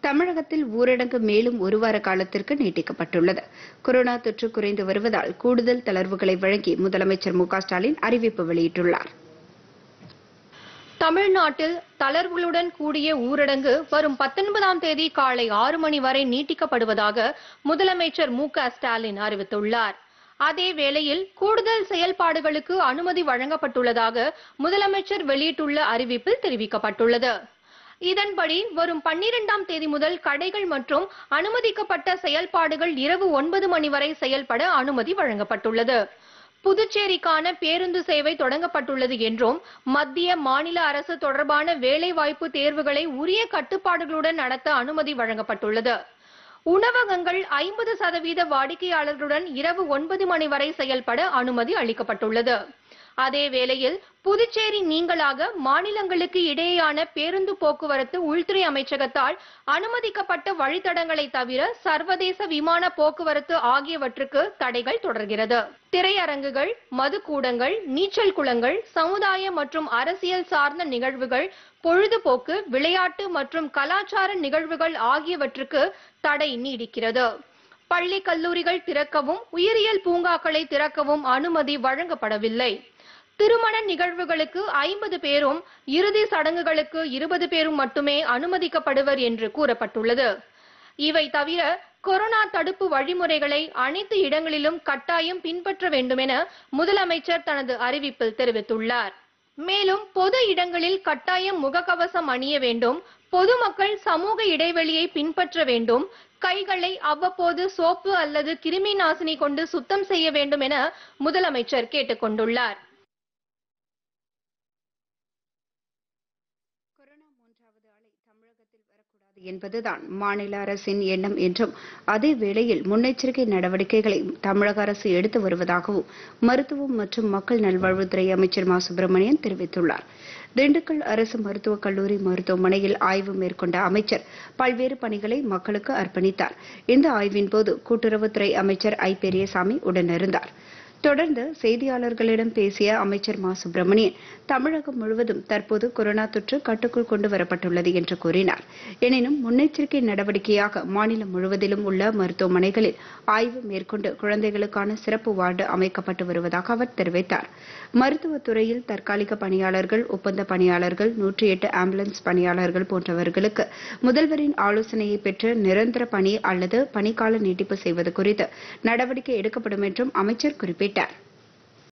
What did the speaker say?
தமிழகத்தில் ஊரடங்கு மேலும் ஒரு வார காலத்திற்கு நீட்டிக்கப்பட்டுள்ளது கொரோனா தொற்று குறைந்து வருவதால் கூடுதல் தளர்வுகளை வழங்கி முதலமைச்சர் மு க ஸ்டாலின் அறிவிப்பு வெளியிட்டுள்ளார் தமிழ்நாட்டில் தளர்வுகளுடன் கூடிய ஊரடங்கு வரும் பத்தொன்பதாம் தேதி காலை ஆறு மணி வரை நீட்டிக்கப்படுவதாக முதலமைச்சர் மு க ஸ்டாலின் அறிவித்துள்ளார் அதே வேளையில் கூடுதல் செயல்பாடுகளுக்கு அனுமதி வழங்கப்பட்டுள்ளதாக முதலமைச்சர் வெளியிட்டுள்ள அறிவிப்பில் தெரிவிக்கப்பட்டுள்ளது இதன்படி வரும் பன்னிரெண்டாம் தேதி முதல் கடைகள் மற்றும் அனுமதிக்கப்பட்ட செயல்பாடுகள் இரவு ஒன்பது மணி வரை செயல்பட அனுமதி வழங்கப்பட்டுள்ளது புதுச்சேரிக்கான பேருந்து சேவை தொடங்கப்பட்டுள்ளது என்றும் மத்திய மாநில அரசு தொடர்பான வேலைவாய்ப்பு தேர்வுகளை உரிய கட்டுப்பாடுகளுடன் நடத்த அனுமதி வழங்கப்பட்டுள்ளது உணவகங்கள் ஐம்பது சதவீத வாடிக்கையாளர்களுடன் இரவு ஒன்பது மணி வரை செயல்பட அனுமதி அளிக்கப்பட்டுள்ளது அதே வேளையில் புதுச்சேரி நீங்களாக மாநிலங்களுக்கு இடையேயான பேருந்து போக்குவரத்து உள்துறை அமைச்சகத்தால் அனுமதிக்கப்பட்ட வழித்தடங்களை தவிர சர்வதேச விமான போக்குவரத்து ஆகியவற்றுக்கு தடைகள் தொடர்கிறது திரையரங்குகள் மதுக்கூடங்கள் நீச்சல் குளங்கள் சமுதாய மற்றும் அரசியல் சார்ந்த நிகழ்வுகள் பொழுதுபோக்கு விளையாட்டு மற்றும் கலாச்சார நிகழ்வுகள் ஆகியவற்றுக்கு தடை நீடிக்கிறது பள்ளி கல்லூரிகள் திறக்கவும் உயிரியல் பூங்காக்களை திறக்கவும் அனுமதி வழங்கப்படவில்லை திருமண நிகழ்வுகளுக்கு ஐம்பது பேரும் இறுதி சடங்குகளுக்கு இருபது பேரும் மட்டுமே அனுமதிக்கப்படுவர் என்று கூறப்பட்டுள்ளது இவை தவிர கொரோனா தடுப்பு வழிமுறைகளை அனைத்து இடங்களிலும் கட்டாயம் பின்பற்ற வேண்டும் என முதலமைச்சர் தனது அறிவிப்பில் தெரிவித்துள்ளார் மேலும் பொது இடங்களில் கட்டாயம் முகக்கவசம் அணிய வேண்டும் பொதுமக்கள் சமூக இடைவெளியை பின்பற்ற வேண்டும் கைகளை அவ்வப்போது சோப்பு அல்லது கிருமி நாசினி கொண்டு சுத்தம் செய்ய வேண்டும் என முதலமைச்சர் கேட்டுக் கொண்டுள்ளார் கொரோனா மூன்றாவது அலை தமிழகத்தில் வரக்கூடாது என்பதுதான் மாநில அரசின் எண்ணம் என்றும் அதே வேளையில் முன்னெச்சரிக்கை நடவடிக்கைகளை தமிழக அரசு எடுத்து வருவதாகவும் மருத்துவம் மற்றும் மக்கள் நல்வாழ்வுத்துறை அமைச்சர் மா சுப்பிரமணியன் தெரிவித்துள்ளார் திண்டுக்கல் அரசு மருத்துவக் கல்லூரி மருத்துவமனையில் ஆய்வு மேற்கொண்ட அமைச்சர் பல்வேறு பணிகளை மக்களுக்கு அர்ப்பணித்தார் இந்த ஆய்வின் போது கூட்டுறவுத்துறை அமைச்சர் ஐ பெரியசாமி உடனிருந்தார் தொடர்ந்து செய்தியாளர்களிடம் பேசிய அமைச்சர் மா சுப்பிரமணியன் தமிழகம் முழுவதும் தற்போது கொரோனா தொற்று கட்டுக்குள் கொண்டு வரப்பட்டுள்ளது என்று கூறினார் எனினும் முன்னெச்சரிக்கை நடவடிக்கையாக மாநிலம் முழுவதிலும் உள்ள மருத்துவமனைகளில் ஆய்வு மேற்கொண்டு குழந்தைகளுக்கான சிறப்பு வார்டு அமைக்கப்பட்டு வருவதாக அவர் தெரிவித்தார் மருத்துவத்துறையில் தற்காலிக பணியாளர்கள் ஒப்பந்த பணியாளர்கள் நூற்றி எட்டு ஆம்புலன்ஸ் பணியாளர்கள் போன்றவர்களுக்கு முதல்வரின் ஆலோசனையை பெற்று நிரந்தர பணி அல்லது பணிக்கால நீட்டிப்பு செய்வது குறித்து நடவடிக்கை எடுக்கப்படும் என்றும் அமைச்சர் குறிப்பிட்டார்